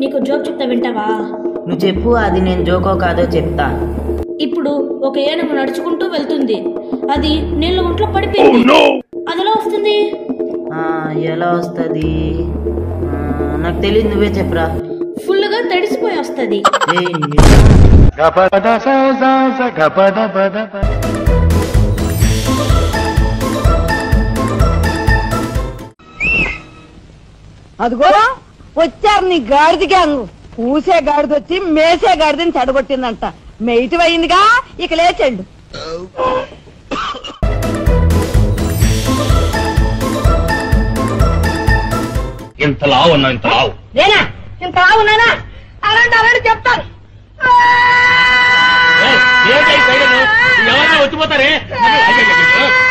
నీకు జోక్ చెప్తా వింటావా నువ్వు చెప్పు అది నేను జోకో కాదో చెప్తా ఇప్పుడు ఒక ఏనుగు నడుచుకుంటూ వెళ్తుంది అది నీళ్ళ ఒంట్లో పడిపోయింది అది ఎలా వస్తుంది ఆ, ఎలా వస్తుంది నాకు తెలియదు నువ్వే చెప్పురా ఫుల్గా తడిసిపోయి వస్తుంది ఏయ్, నిజమా? అదిగో వచ్చారు నీ గాడిద గ్యాంగ్ ఊసే గాడిద వచ్చి మేసే గాడిదని చెడగొట్టిందంట మెయిటి అయిందిగా ఇక లేచండు ఇంత లావు ఉన్నావు ఇంత లావు నేనా ఇంత ఉన్నానా అలాంటి అలాంటి చెప్తాను ఏయ్, ఏంటి ఈ సైడ్ ఎవరైనా వచ్చిపోతారే అయ్యో, అయ్యో, అయ్యో.